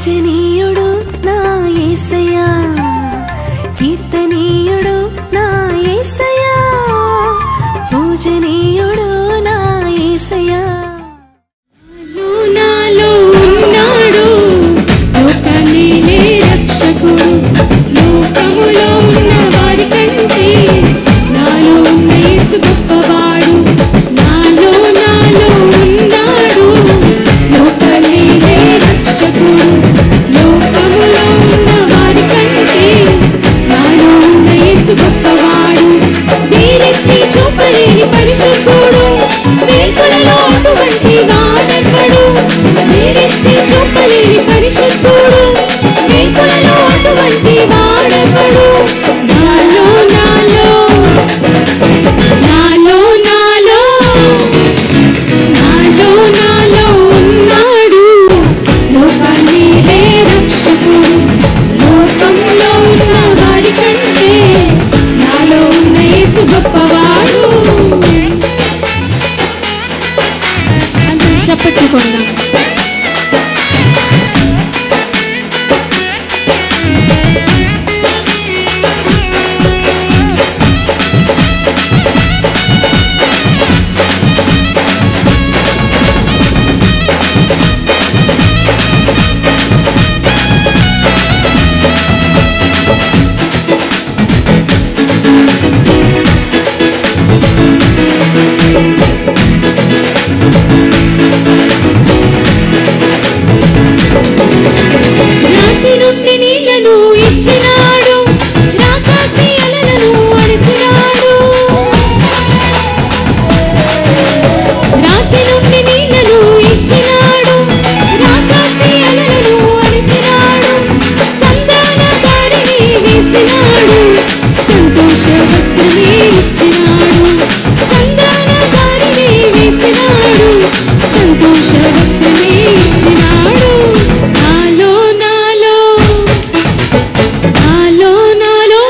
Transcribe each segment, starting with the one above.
పూజనీయుడు నా యేసయ్యా కీర్తనీయుడు నా యేసయ్యా పూజనీయుడు నా యేసయ్యా నాలో ఉన్నాడు లోకాన్నేలే రక్షకుడు లోకములో ఉన్న వారి కంటే నాలో ఉన్న యేసు గొప్పవాడు నాలో నాలో ఉన్నాడు లోకాన్నేలే రక్షకుడు లోకములో ఉన్న వారి కంటే నాలో ఉన్న యేసు గొప్పవాడు వేలెత్తి చూపలేని పరిశుద్ధుడు వేకులలో అటువంటి వాడెవడు వేలెత్తి చూపలేని పరిశుద్ధుడు వేకులలో అటువంటి వాడెవడు నాలో నాలో నాలో నాలో నాలో నాలో ఉన్నాడు లోకాన్ని రక్షకుడు లోకంలో ఉన్న వారి కంటే నాలో ఉన్న యేసు గొప్పవాడు అందరం చప్పట్లు కొడదాం రాతి నుండి నీళ్లను ఇచ్చినాడు రాకాసి అలలను అణిచినాడు రాతి నుండి నీళ్లను ఇచ్చినాడు రాకాసి అలలను అణిచినాడు సంధాన దారిని వేసినాడు సంతోష వస్త్రమే ఇచ్చినాడు సంధాన దారిని వేసినాడు సంతోష వస్త్రమే ఇచ్చినాడు నాలో నాలో నాలో నాలో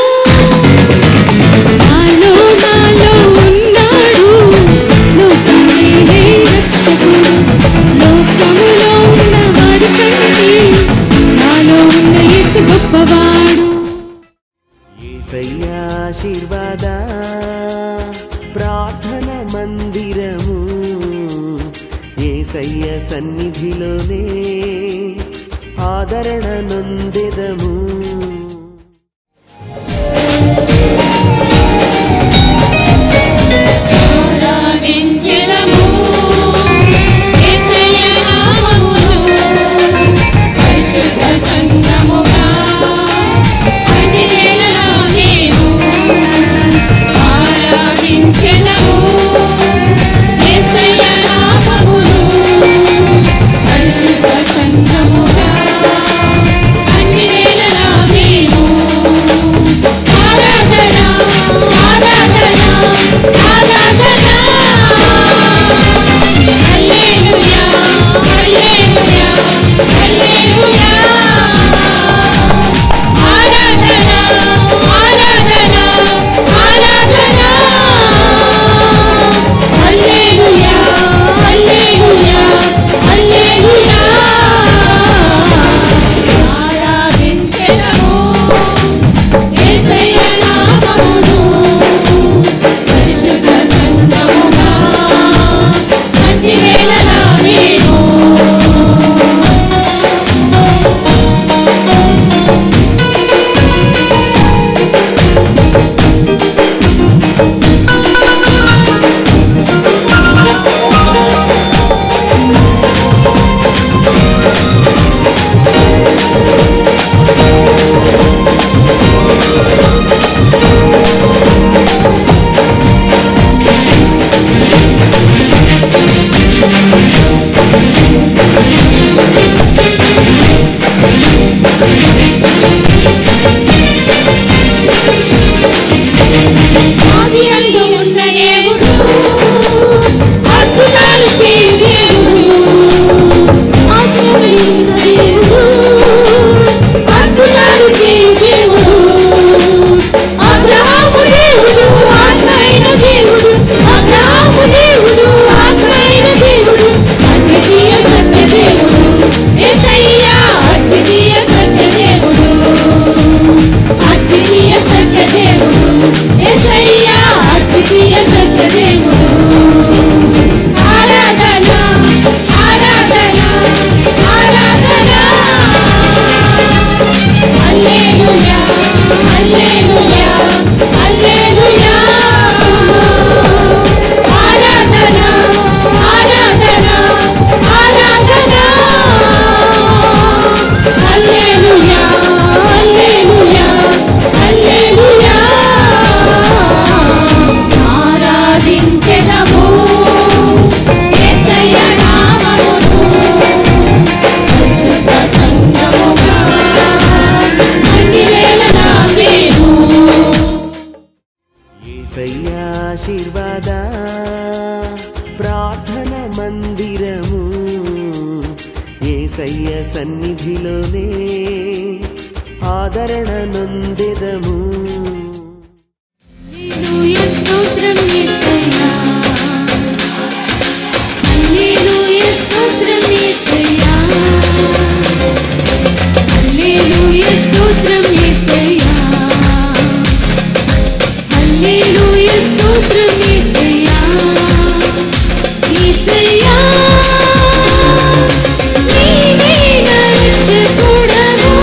నాలో నాలో ఉన్నాడు లోకమేలే రక్షకుడు లోకములో ఉన్న వారి కంటే నాలో ఉన్న యేసు గొప్పవాడు ఏసయ్యా ఆశీర్వాద ప్రార్థన మందిరము ఏసయ్య సన్నిధిలోనే ఆదరణ నొందెదము ఆరాధించెదము యేసయ్య నామమును పరిశుద్ధ సంగముగా ప్రతి వేళలా మేము ఆరాధించెదము యేసయ్య నామమును పరిశుద్ధ సంగముగా అన్ని వేళలా ఏసయ్య సన్నిధిలోనే ఆదరణ నొందెదము హల్లెలూయా స్తోత్రం యేసయ్యా హల్లెలూయా స్తోత్రం యేసయ్యా హల్లెలూయా స్తోత్రం యేసయ్యా హల్లెలూయా స్తోత్రం యేసయ్యా యేసయ్యా నీవే నా రక్షకుడవు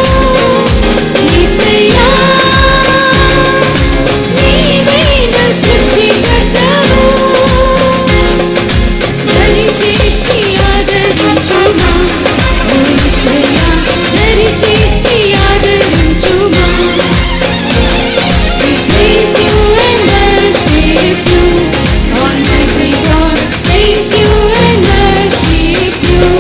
యేసయ్యా నీవేన సృష్టికర్తవు దరి చేర్చి ఆదరించుమా ఓ యేసయ్యా దరి చేర్చి ఆదరించుమా We praise you and worship you, Almighty God. Praise you and worship you.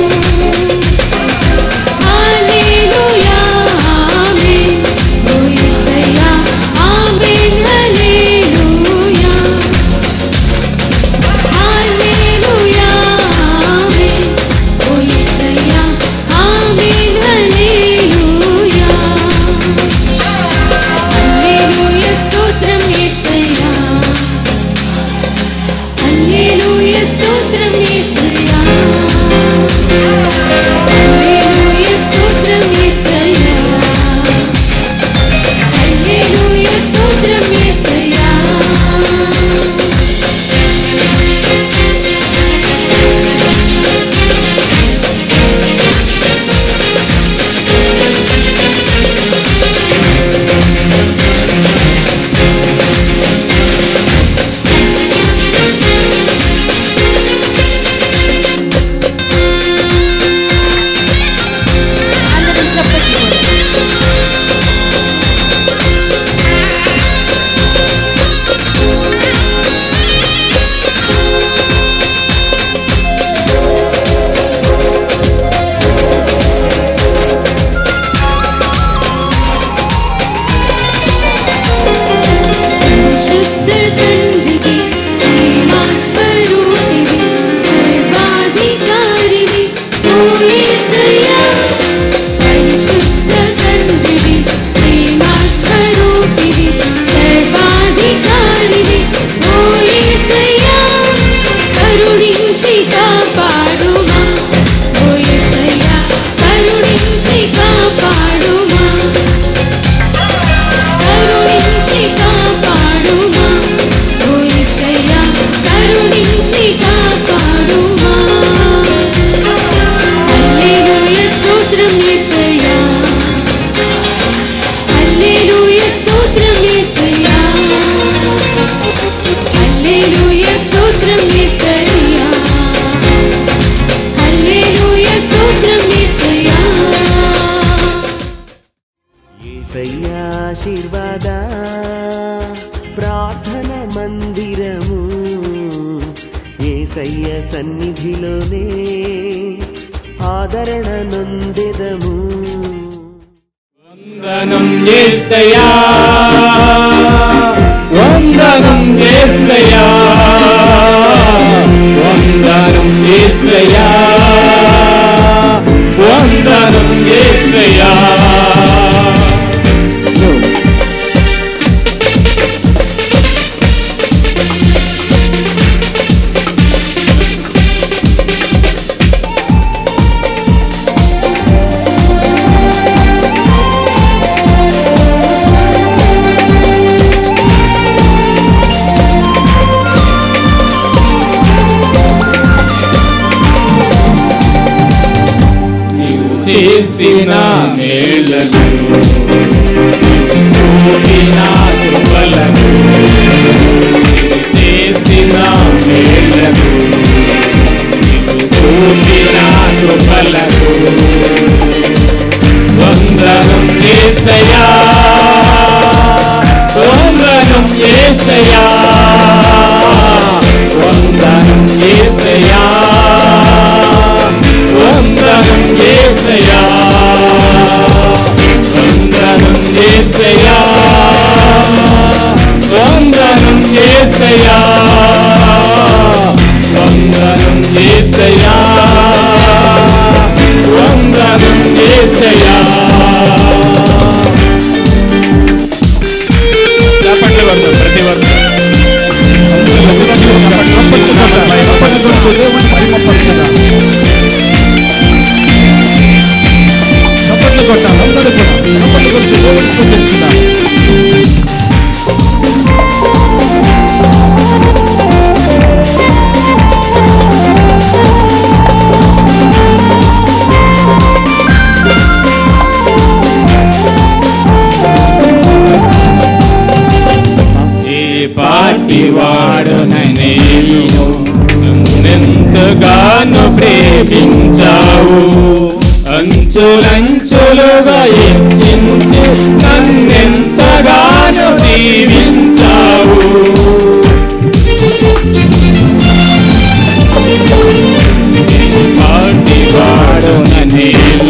Hallelujah, Amen. Oh, Yesaya, Amen, Hallelujah. Hallelujah, Amen. Oh, Yesaya, Amen, Hallelujah. హల్లెలూయా స్తోత్రం యేసయ్యా హల్లెలూయా స్తోత్రం యేసయ్యా హల్లెలూయా స్తోత్రం యేసయ్యా హల్లెలూయా స్తోత్రం యేసయ్యా అందరం చప్పట్లు కొడదాం. శుద్ధ తండ్రివి ప్రేమా స్వరూపివి సర్వాధికారివి ఓ యేసయ్యా పరిశుద్ధ తండ్రివి ప్రేమా స్వరూపివి సర్వాధికారివి ఓ యేసయ్యా కరుణించి కాపాడుమా ఓ యేసయ్యా కరుణించి కాపాడుమా కరుణించి కాపాడుమా ఓ యేసయ్యా కరుణించి కాపాడుమా హల్లెలూయా స్తోత్రం యేసయ్యా హల్లెలూయా స్తోత్రం యేసయ్యా హల్లెలూయా స్తోత్రం యేసయ్యా హల్లెలూయా స్తోత్రం యేసయ్యా ఏసయ్య ఆశీర్వాద ప్రార్థన మందిరము ఏసయ్య సన్నిధిలోనే ఆదరణ నొందెదము వందనం యేసయ్యా వందనం యేసయ్యా వందనం యేసయ్యా వందనం యేసయ్యా నీవు చేసిన మేళ్లను చూపిన కృపలను నీవు చేసిన మేళ్లను నీవు చూపిన కృపలకు వందనం ఏసయ్యా వందనం ఏసయ్యా వందనం ఏసయ్యా వందనం ఏసయ్యా వందనం ఏసయ్యా వందనం ఏసయ్యా వందనం ఏసయ్యా వందనం వందనం యేసయ్యా చప్పట్లు కొడదాం ప్రతి ఒక్కరు చప్పట్లు కొట్టాలి అందరూ కూడా చప్పట్లు కొట్టి దేవుడిని స్తుతించుదాం. ఏ పాటి వాడు నేను నన్నెంతగానో ప్రేమించావు అంచులంచులుగా హెచ్చించి నన్నెంతగానో దీవించావు పాటి వాడు నేను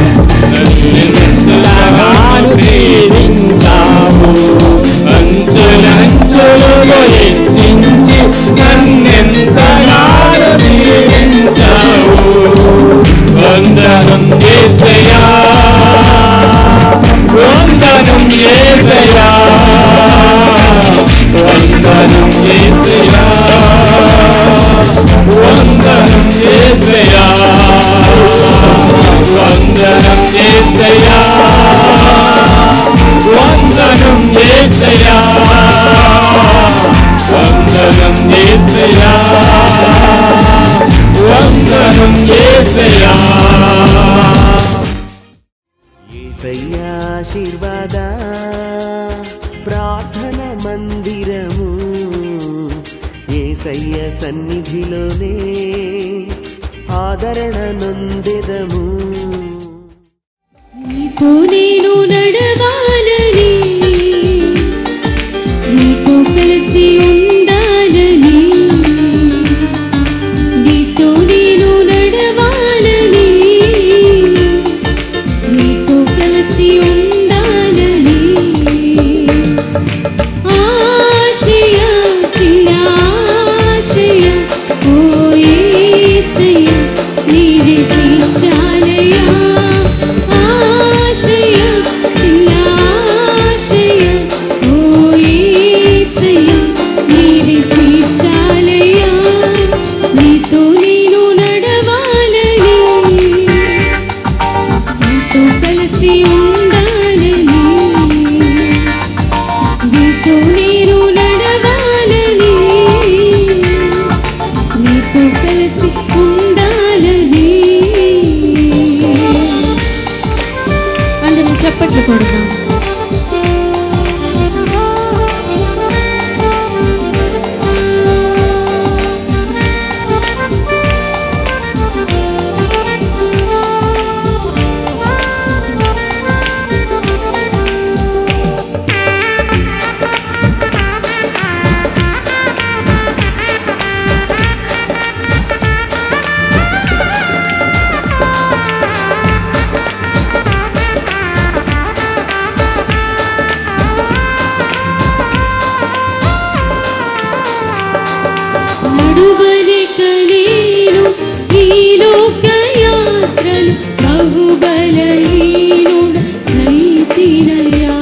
నన్నెంతగానో ప్రేమించావు అంచులంచులుగా హెచ్చించి నన్నెంతగానో దీవించావు వందనం యేసయ్యా వందనం యేసయ్యా వందనం యేసయ్యా వందనం యేసయ్యా వందనం యేసయ్యా వందనం యేసయ్యా వందనం యేసయ్యా వందనం యేసయ్యా ఏసయ్యా ఆశీర్వాద ప్రార్థన మందిరము ఏసయ్య సన్నిధిలోనే ఆదరణ నొందెదము నీతో నేను నడవాలని నీతో కలిసి ఉండాలని నీతో నేను నడవాలని నీతో కలిసి ఉండాలని ఆశయ చిన్న ఆశయ ఓ యేసయ్య నీవే తీర్చాలయ్యా ఆశయ చిన్న ఆశయ ఓ యేసయ్య నీవే తీర్చాలయ్యా నీతో నేను నడవాలని నీతో కలిసి ఉండాలని నీతో నేను నడవాలని నీతో కలిసి ఉండాలని అందరం చప్పట్లు కొడదాం నడువనిక నేను ఈ లోక యాత్రలు బహుబలహీనుడ నైతినయా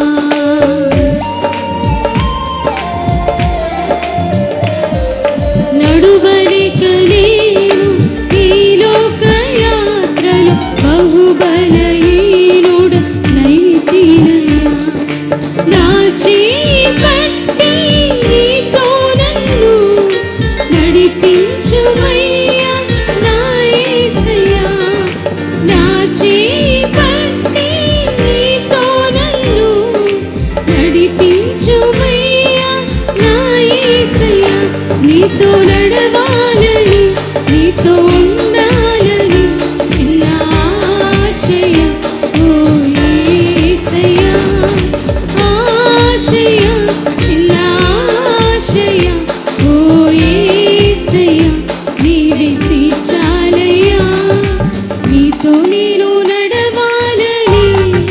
నడువనిక నేను ఈ లోక యాత్రలు బహుబలహీనుడ నైతినయా నా చేయి పట్టి నీతో నన్ను నడిపించుమయ్యా నా యేసయ్యా నా చేయి పట్టి నీతో నన్ను నడిపించుమయ్యా నా యేసయ్యా నీతో నడవాలని నీతో ఉండాలని చిన్న ఆశయ ఓ యేసయ్యా ఆశయ చిన్న ఆశయ ఓ యేసయ్యా నీవే తీర్చాలయ్యా నీతో నేను నడవాలని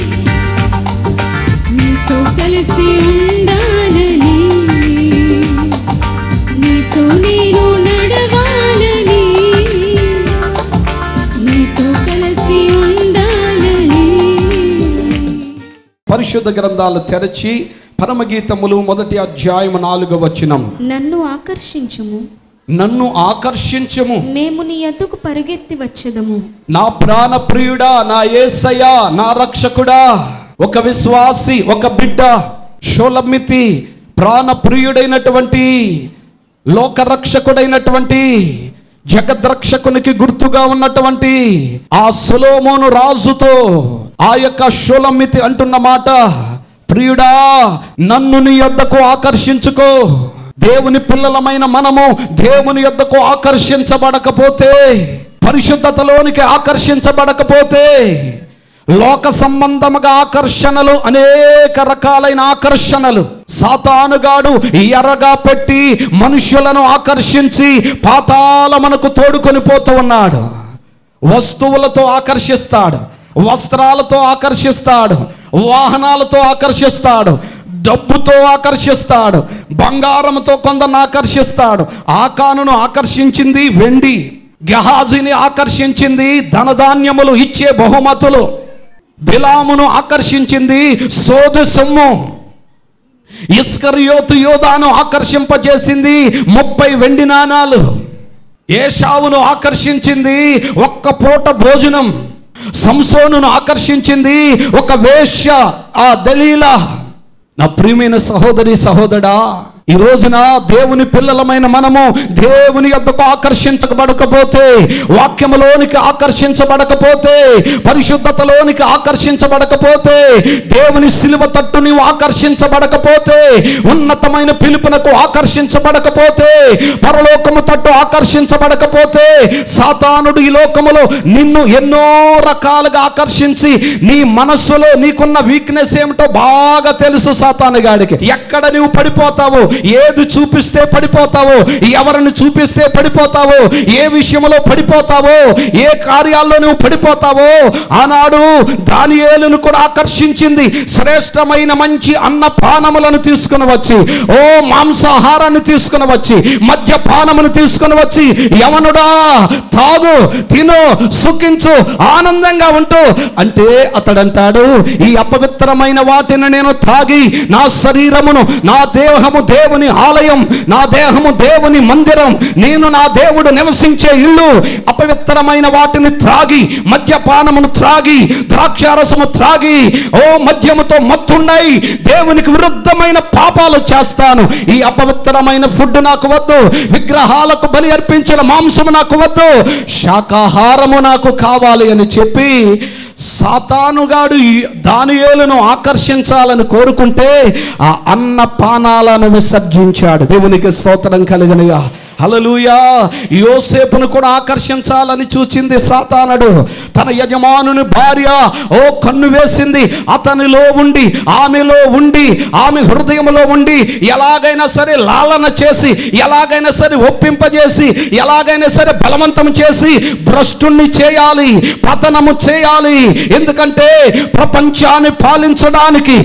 నీతో కలిసి ఉండాలని నీతో నేను నడవాలని పరిశుద్ధ గ్రంథాలు తెరచి పరమగీతములు మొదటి అధ్యాయము నాలుగవ వచనం నన్ను ఆకర్షించుము నన్ను ఆకర్షించము మేము నీ ఎద్దుకు పరిగెత్తి వచ్చేదము నా ప్రాణ ప్రియుడా నా ఏసయ్యా నా రక్షకుడా ఒక విశ్వాసి ఒక బిడ్డ షోలమితి ప్రాణ ప్రియుడైనటువంటి లోకరక్షకుడైనటువంటి జగద్రక్షకునికి గుర్తుగా ఉన్నటువంటి ఆ సులోమోను రాజుతో ఆ యొక్క షోలమితి అంటున్న మాట ప్రియుడా నన్ను నీ యొద్దకు ఆకర్షించుకో దేవుని పిల్లలమైన మనము దేవుని యొద్దకు ఆకర్షించబడకపోతే పరిశుద్ధతలోనికి ఆకర్షించబడకపోతే లోక సంబంధముగా ఆకర్షణలు అనేక రకాలైన ఆకర్షణలు సాతానుగాడు ఎర్రగా పెట్టి మనుషులను ఆకర్షించి పాతాళమునకు తోడుకొని పోతూ ఉన్నాడు వస్తువులతో ఆకర్షిస్తాడు వస్త్రాలతో ఆకర్షిస్తాడు వాహనాలతో ఆకర్షిస్తాడు డబ్బుతో ఆకర్షిస్తాడు బంగారంతో కొందరిని ఆకర్షిస్తాడు ఆకానును ఆకర్షించింది వెండి గహాజీని ఆకర్షించింది ధనధాన్యములు ఇచ్చే బహుమతులు బిలామును ఆకర్షించింది సోదు సొమ్ము ఇస్కరియోతు యోధాను ఆకర్షింపజేసింది ముప్పై వెండి నాణాలు ఏషావును ఆకర్షించింది ఒక్క పూట భోజనం సంసోనును ఆకర్షించింది ఒక వేశ్య ఆ దలీలా నా ప్రియమైన సహోదరి సహోదరా ఈ రోజున దేవుని పిల్లలమైన మనము దేవుని యొద్దకు ఆకర్షించబడకపోతే వాక్యములోనికి ఆకర్షించబడకపోతే పరిశుద్ధతలోనికి ఆకర్షించబడకపోతే దేవుని సిలువ తట్టు నీవు ఆకర్షించబడకపోతే ఉన్నతమైన పిలుపునకు ఆకర్షించబడకపోతే పరలోకము తట్టు ఆకర్షించబడకపోతే సాతానుడు ఈ లోకములో నిన్ను ఎన్నో రకాలుగా ఆకర్షించి నీ మనస్సులో నీకున్న వీక్నెస్ ఏమిటో బాగా తెలుసు సాతాను గాడికి ఎక్కడ నువ్వు పడిపోతావు ఏది చూపిస్తే పడిపోతావు ఎవరిని చూపిస్తే పడిపోతావు ఏ విషయంలో పడిపోతావో ఏ కార్యాల్లో నువ్వు పడిపోతావో ఆనాడు దానియేలును కూడా ఆకర్షించింది శ్రేష్టమైన మంచి అన్న పానములను తీసుకుని వచ్చి ఓ మాంసాహారాన్ని తీసుకుని వచ్చి మద్యపానమును తీసుకుని వచ్చి యవనుడా తాగు తిను సుఖించు ఆనందంగా ఉంటూ అంటే అతడంటాడు ఈ అపవిత్రమైన వాటిని నేను తాగి నా శరీరమును నా దేహము దేవుని ఆలయం నా దేహము దేవుని మందిరం నేను నా దేవుడు నివసించే ఇల్లు అపవిత్రమైన వాటిని త్రాగి మద్యపానమును త్రాగి ద్రాక్షారసము త్రాగి ఓ మద్యముతో మత్తుండై దేవునికి విరుద్ధమైన పాపాలు చేస్తాను ఈ అపవిత్రమైన ఫుడ్ నాకు వద్దు విగ్రహాలకు బలి అర్పించిన మాంసము నాకు వద్దు శాకాహారము నాకు కావాలి అని చెప్పి సాతానుగాడు ఈ దానియేలును ఆకర్షించాలని కోరుకుంటే ఆ అన్న పానాలను విసర్జించాడు దేవునికి స్తోత్రం కలిగినగా హలలుయా యోసేపును కూడా ఆకర్షించాలని చూచింది సాతానుడు తన యజమానుని భార్య ఓ కన్ను వేసింది అతనిలో ఉండి ఆమెలో ఉండి ఆమె హృదయంలో ఉండి ఎలాగైనా సరే లాలన చేసి ఎలాగైనా సరే ఒప్పింపజేసి ఎలాగైనా సరే బలవంతం చేసి భ్రష్టుణ్ణి చేయాలి పతనము చేయాలి ఎందుకంటే ప్రపంచాన్ని పాలించడానికి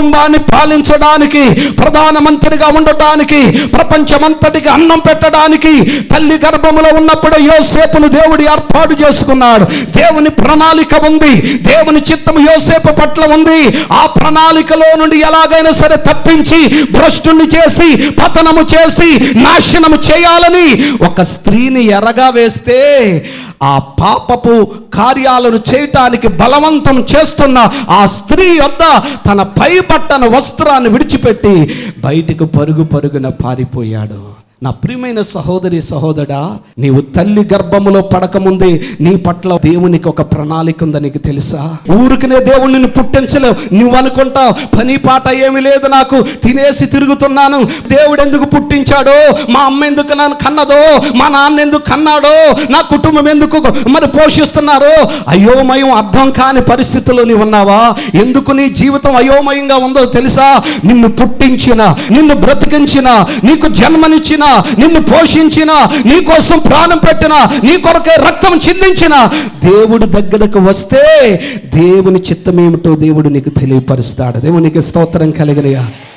కుటుంబాన్ని పాలించడానికి ప్రధానమంత్రిగా ఉండటానికి ప్రపంచమంతటికి అన్నం పెట్టడానికి తల్లి గర్భములో ఉన్నప్పుడు యోసేపును దేవుడు ఏర్పాటు చేసుకున్నాడు దేవుని ప్రణాళిక ఉంది దేవుని చిత్తం యోసేపు పట్ల ఉంది ఆ ప్రణాళికలో నుండి ఎలాగైనా సరే తప్పించి భ్రష్టుని చేసి పతనము చేసి నాశనము చేయాలని ఒక స్త్రీని ఎరగా వేస్తే ఆ పాపపు కార్యాలను చేయటానికి బలవంతం చేస్తున్న ఆ స్త్రీ వద్ద తన పై బట్టన వస్త్రాన్ని విడిచిపెట్టి బయటికి పరుగు పరుగున పారిపోయాడు నా ప్రియమైన సహోదరి సహోదరా నీవు తల్లి గర్భములో పడకముందే నీ పట్ల దేవునికి ఒక ప్రణాళిక ఉందని నీకు తెలుసా ఊరికనే దేవుణ్ణి పుట్టించలేవు నువ్వు అనుకుంటావు పని పాట ఏమీ లేదు నాకు తినేసి తిరుగుతున్నాను దేవుడు ఎందుకు పుట్టించాడో మా అమ్మ ఎందుకు నన్ను కన్నదో మా నాన్న ఎందుకు కన్నాడో నా కుటుంబం ఎందుకు మరి పోషిస్తున్నారో అయోమయం అర్థం కాని పరిస్థితుల్లో నీవు ఉన్నావా ఎందుకు నీ జీవితం అయోమయంగా ఉందో తెలుసా నిన్ను పుట్టించిన నిన్ను బ్రతికించిన నీకు జన్మనిచ్చిన నిన్ను పోషించిన నీ కోసం ప్రాణం పెట్టిన నీ కొరకే రక్తం చిందించిన దేవుడి దగ్గరకు వస్తే దేవుని చిత్తం ఏమిటో దేవుడు నీకు తెలియపరుస్తాడు దేవునికి స్తోత్రం కలిగినయా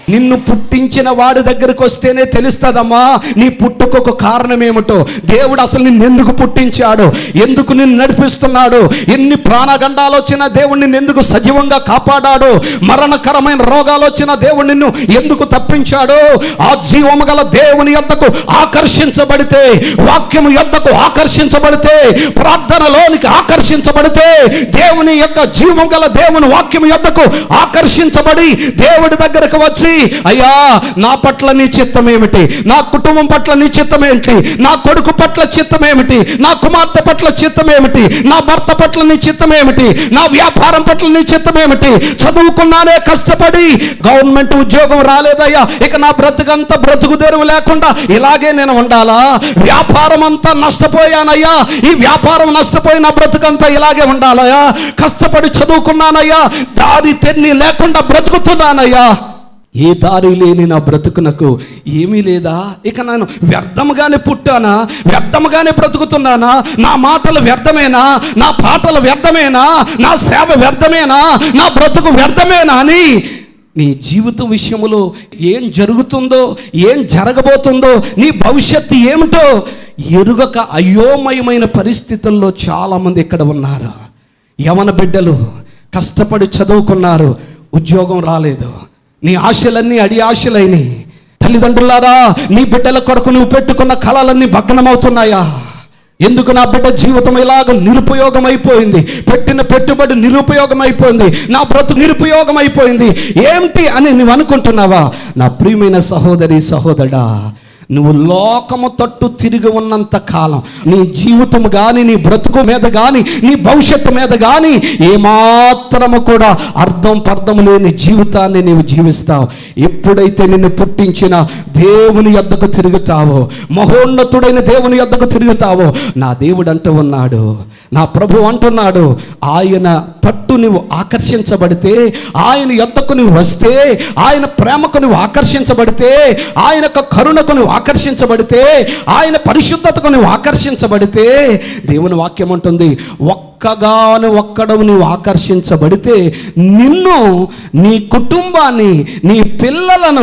నిన్ను పుట్టించిన వాడి దగ్గరికి వస్తేనే తెలుస్తుందమ్మా నీ పుట్టుకొక కారణం ఏమిటో దేవుడు అసలు నిన్ను ఎందుకు పుట్టించాడు ఎందుకు నిన్ను నడిపిస్తున్నాడు ఎన్ని ప్రాణగండాలు వచ్చినా దేవుడు నిన్ను ఎందుకు సజీవంగా కాపాడాడు మరణకరమైన రోగాలు వచ్చిన దేవుడు నిన్ను ఎందుకు తప్పించాడు ఆ జీవము గల దేవుని యొద్దకు ఆకర్షించబడితే వాక్యము యొద్దకు ఆకర్షించబడితే ప్రార్థనలోనికి ఆకర్షించబడితే దేవుని యొక్క జీవం గల దేవుని వాక్యం యొద్దకు ఆకర్షించబడి దేవుడి దగ్గరకు వచ్చి అయ్యా నా పట్ల నీ చిత్తం ఏమిటి నా కుటుంబం పట్ల నీ చిత్తం ఏమిటి నా కొడుకు పట్ల చిత్తం ఏమిటి నా కుమార్తె పట్ల చిత్తం ఏమిటి నా భర్త పట్ల నీ చిత్తం ఏమిటి నా వ్యాపారం పట్ల నీ చిత్తం ఏమిటి చదువుకున్నానే కష్టపడి గవర్నమెంట్ ఉద్యోగం రాలేదయ్యా ఇక నా బ్రతుకంతా బ్రతుకు తెరువు లేకుండా ఇలాగే నేను ఉండాలా వ్యాపారం అంతా నష్టపోయానయ్యా ఈ వ్యాపారం నష్టపోయి నా బ్రతుకంతా ఇలాగే ఉండాలయ్యా కష్టపడి చదువుకున్నానయ్యా దారి తెన్ని లేకుండా బ్రతుకుతున్నానయ్యా ఏ దారి లేని నా బ్రతుకునకు ఏమీ లేదా ఇక నేను వ్యర్థముగానే పుట్టానా వ్యర్థముగానే బ్రతుకుతున్నానా నా మాటలు వ్యర్థమేనా నా పాటలు వ్యర్థమేనా నా సేవ వ్యర్థమేనా నా బ్రతుకు వ్యర్థమేనా అని నీ జీవితం విషయంలో ఏం జరుగుతుందో ఏం జరగబోతుందో నీ భవిష్యత్తు ఏమిటో ఎరుగక అయోమయమైన పరిస్థితుల్లో చాలామంది ఇక్కడ ఉన్నారు యవన బిడ్డలు కష్టపడి చదువుకున్నారు ఉద్యోగం రాలేదు నీ ఆశలన్నీ అడి ఆశలైనవి తల్లిదండ్రులారా నీ బిడ్డల కొరకు నువ్వు పెట్టుకున్న కళలన్నీ భగ్నమవుతున్నాయా ఎందుకు నా బిడ్డ జీవితం ఇలాగ నిరుపయోగం అయిపోయింది పెట్టిన పెట్టుబడి నిరుపయోగం అయిపోయింది నా బ్రతుకు నిరుపయోగం అయిపోయింది ఏమిటి అని నువ్వు అనుకుంటున్నావా నా ప్రియమైన సహోదరి సహోదరా నువ్వు లోకము తట్టు తిరిగి ఉన్నంత కాలం నీ జీవితం కానీ నీ బ్రతుకు మీద కానీ నీ భవిష్యత్తు మీద కానీ ఏమాత్రము కూడా అర్థం పర్థం లేని జీవితాన్ని నీవు జీవిస్తావు ఎప్పుడైతే నిన్ను పుట్టించిన దేవుని యొద్దకు తిరుగుతావో మహోన్నతుడైన దేవుని యొద్దకు తిరుగుతావో నా దేవుడు అంటూ ఉన్నాడు నా ప్రభు అంటున్నాడు ఆయన తట్టు నువ్వు ఆకర్షించబడితే ఆయన యొద్దకు నువ్వు వస్తే ఆయన ప్రేమకు నువ్వు ఆకర్షించబడితే ఆయన యొక్క కరుణకు నువ్వు ఆకర్షించబడితే ఆయన పరిశుద్ధతకు నువ్వు ఆకర్షించబడితే దేవుని వాక్యం ఉంటుంది ఒక్కగాను ఒక్కడవు నువ్వు ఆకర్షించబడితే నిన్ను నీ కుటుంబాన్ని నీ పిల్లలను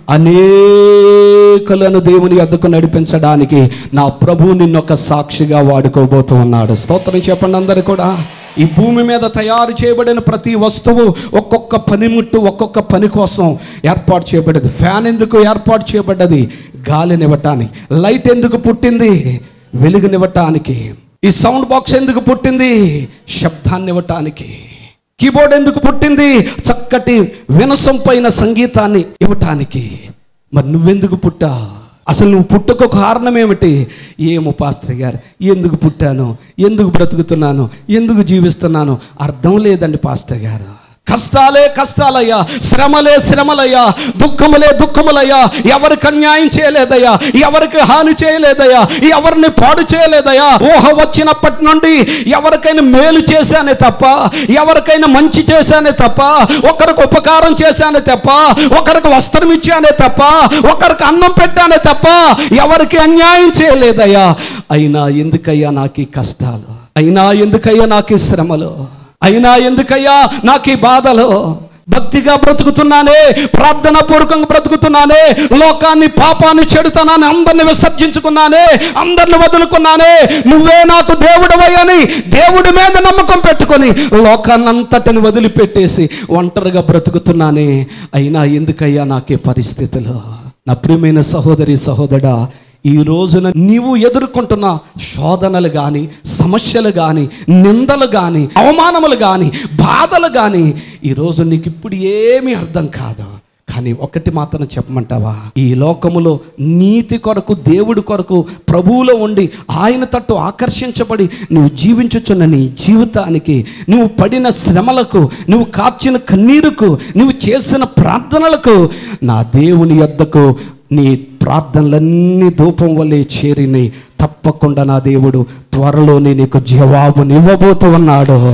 అనేకులను దేవుని యొద్దకు నడిపించడానికి నా ప్రభు నిన్నొక సాక్షిగా వాడుకోబోతూ ఉన్నాడు స్తోత్రం చెప్పండి అందరు కూడా ఈ భూమి మీద తయారు చేయబడిన ప్రతి వస్తువు ఒక్కొక్క పనిముట్టు ఒక్కొక్క పని కోసం ఏర్పాటు చేయబడ్డది ఫ్యాన్ ఎందుకు ఏర్పాటు చేయబడ్డది గాలినివ్వటానికి లైట్ ఎందుకు పుట్టింది వెలుగునివ్వటానికి ఈ సౌండ్ బాక్స్ ఎందుకు పుట్టింది శబ్దాన్ని ఇవ్వటానికి కీబోర్డ్ ఎందుకు పుట్టింది చక్కటి వినసం పైన సంగీతాన్ని ఇవ్వటానికి మరి నువ్వెందుకు పుట్టా అసలు నువ్వు పుట్టకు కారణం ఏమిటి ఏమో పాస్టర్ గారు ఎందుకు పుట్టాను ఎందుకు బ్రతుకుతున్నాను ఎందుకు జీవిస్తున్నాను అర్థం లేదండి పాస్టర్ గారు కష్టాలే కష్టాలయ్యా శ్రమలే శ్రమలయ్యా దుఃఖములే దుఃఖములయ్యా ఎవరికి అన్యాయం చేయలేదయ్యా ఎవరికి హాని చేయలేదయ్యా ఎవరిని పాడు చేయలేదయ్యా ఊహ వచ్చినప్పటి నుండి ఎవరికైనా మేలు చేశానే తప్ప ఎవరికైనా మంచి చేశానే తప్ప ఒకరికి ఉపకారం చేశానే తప్ప ఒకరికి వస్త్రం ఇచ్చానే తప్ప ఒకరికి అన్నం పెట్టానే తప్ప ఎవరికి అన్యాయం చేయలేదయ్యా అయినా ఎందుకయ్యా నాకు ఈ కష్టాలు అయినా ఎందుకయ్యా నాకు ఈ శ్రమలు అయినా ఎందుకయ్యా నాకు ఈ బాధలు భక్తిగా బ్రతుకుతున్నానే ప్రార్థన పూర్వకంగా బ్రతుకుతున్నానే లోకాన్ని పాపాన్ని చెడుతనాన్ని అందరిని విసర్జించుకున్నానే అందరిని వదులుకున్నానే నువ్వే నాకు దేవుడవయ్యని దేవుడి మీద నమ్మకం పెట్టుకొని లోకాన్నంతటిని వదిలిపెట్టేసి ఒంటరిగా బ్రతుకుతున్నానే అయినా ఎందుకయ్యా నాకే పరిస్థితులు నా ప్రియమైన సహోదరి సహోదరా ఈ రోజున నీవు ఎదుర్కొంటున్న శోధనలు కానీ సమస్యలు కానీ నిందలు కానీ అవమానములు కానీ బాధలు కానీ ఈరోజు నీకు ఇప్పుడు ఏమీ అర్థం కాదు కానీ ఒకటి మాత్రం చెప్పమంటావా ఈ లోకములో నీతి కొరకు దేవుడి కొరకు ప్రభువులో ఉండి ఆయన తట్టు ఆకర్షించబడి నువ్వు జీవించుచున్న నీ జీవితానికి నువ్వు పడిన శ్రమలకు నువ్వు కార్చిన కన్నీరుకు నువ్వు చేసిన ప్రార్థనలకు నా దేవుని యొద్దకు నీ ప్రార్థనలన్నీ ధూపం వల్లే చేరినాయి తప్పకుండా నా దేవుడు త్వరలోనే నీకు జవాబునివ్వబోతూ ఉన్నాడు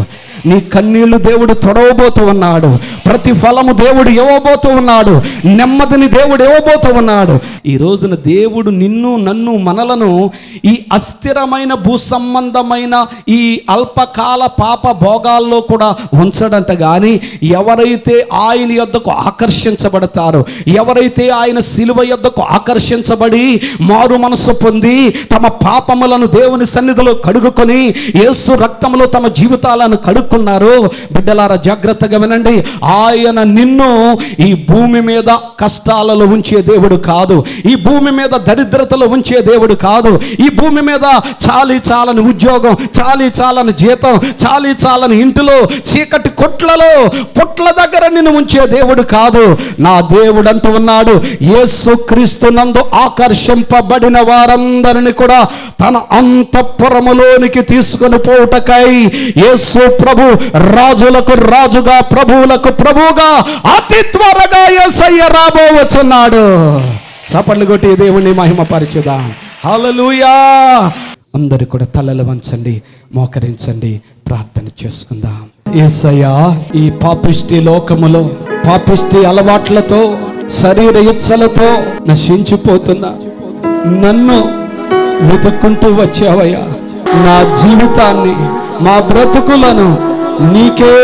నీ కన్నీళ్లు దేవుడు తొడవబోతూ ఉన్నాడు ప్రతి ఫలము దేవుడు ఇవ్వబోతూ ఉన్నాడు నెమ్మదిని దేవుడు ఇవ్వబోతూ ఉన్నాడు ఈ రోజున దేవుడు నిన్ను నన్ను మనలను ఈ అస్థిరమైన భూ సంబంధమైన ఈ అల్పకాల పాప భోగాల్లో కూడా ఉంచడంట కానీ ఎవరైతే ఆయన యొద్దకు ఆకర్షించబడతారో ఎవరైతే ఆయన శిలువ యొద్దకు ఆకర్షించబడి మారు మనసు పొంది తమ పాపములను దేవుని సన్నిధిలో కడుగుకొని యేసు రక్తములో తమ జీవితాలను కడుక్కున్నారో బిడ్డలారా జాగ్రత్తగా వినండి ఆయన నిన్ను ఈ భూమి మీద కష్టాలలో ఉంచే దేవుడు కాదు ఈ భూమి మీద దరిద్రతలో ఉంచే దేవుడు కాదు ఈ భూమి మీద చాలి చాలని ఉద్యోగం చాలి చాలని జీతం చాలి చాలని ఇంటిలో చీకటి కొట్లలో పుట్ల దగ్గర నిన్ను ఉంచే దేవుడు కాదు నా దేవుడు అంటూ ఉన్నాడు యేసు క్రీస్తు నందు ఆకర్షింపబడిన వారందరిని కూడా తన అంతఃపురములోనికి తీసుకొని పోవుటకై యేసు ప్రభు రాజులకు రాజుగా ప్రభువులకు ప్రభువుగా అతి త్వరగా యేసయ్య రాబోవచ్చున్నాడు చప్పట్లు కొట్టి దేవుణ్ణి మహిమపరచుదా హల్లెలూయా అందరు కూడా తలలు వంచండి మోకరించండి ప్రార్థన చేసుకుందాం యేసయ్యా ఈ పాపిష్టి లోకములో పాపిష్టి అలవాట్లతో శరీర ఇచ్చలతో నశించిపోతున్నా నన్ను వెతుక్కుంటూ వచ్చావయ్యా నా జీవితాన్ని మా బ్రతుకులను నీకే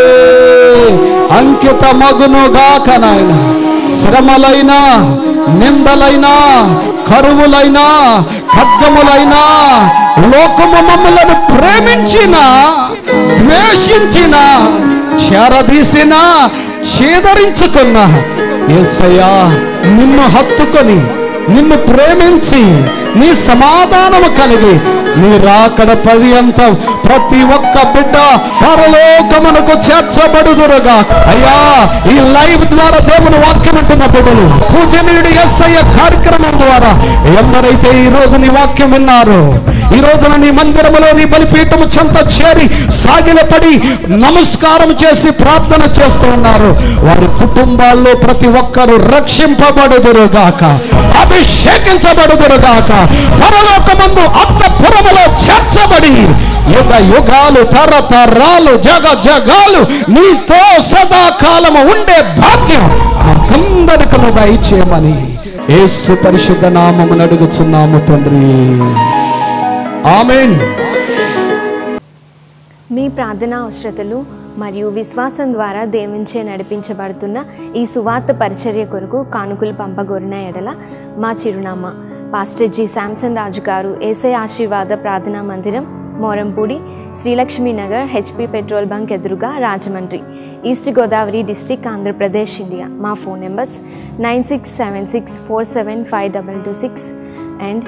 అంకితమగునుగాక నాయన శ్రమలైనా నిందలైనా కరువులైనా ఖడ్గములైనా లోకము మమ్మలను ప్రేమించిన ద్వేషించిన చేరదీసిన చేదరించుకున్న యేసయ్యా నిన్ను హత్తుకొని నిన్ను ప్రేమించి నీ సమాధానము కలిగి నీ రాకడ పర్యంతం ప్రతి ఒక్క బిడ్డ పరలోకమునకు చేర్చబడుదురుగా అయ్యా ఈ లైవ్ ద్వారా దేవుని వాక్యం ఉంటున్న బిడ్డలు పూజనీయుడు ఎస్ఐ కార్యక్రమం ద్వారా ఎవరైతే ఈ రోజు నీ వాక్యం విన్నారో ఈ రోజున నీ మందిరములో నీ బలిపీఠము చెంత చేరి సాగిలపడి నమస్కారం చేసి ప్రార్థన చేస్తూ ఉన్నారు వారి కుటుంబాల్లో ప్రతి ఒక్కరూ రక్షింపబడుదురుగాక అభిషేకించబడుదురుగాక పరలోకమందు అంతఃపురములో చేర్చబడి యుగ యుగాలు తరతరాలు జగ జగాలు నీతో సదాకాలము ఉండే భాగ్యం మాకందరికి దయచేయమని యేసు పరిశుద్ధ నామమును అడుగుచున్నాము తండ్రి ఆమెన్ మీ ప్రార్థనా అవసరతలు మరియు విశ్వాసం ద్వారా దేవునిచే నడిపించబడుతున్న ఈ సువార్త పరిచర్య కొరకు కానుకలు పంపగోరిన ఎడల మా చిరునామా పాస్టర్ జి శాంసన్ రాజు గారు ఏసై ఆశీర్వాద ప్రార్థనా మందిరం Morampudi Srilakshmi Nagar HP petrol bunk ఎదురుగా Rajahmundry east Godavari district Andhra Pradesh India మా phone numbers nine six seven six four seven five double two six and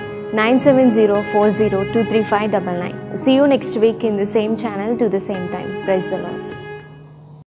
97040235999. See you next week in the same channel to the same time. Praise the Lord.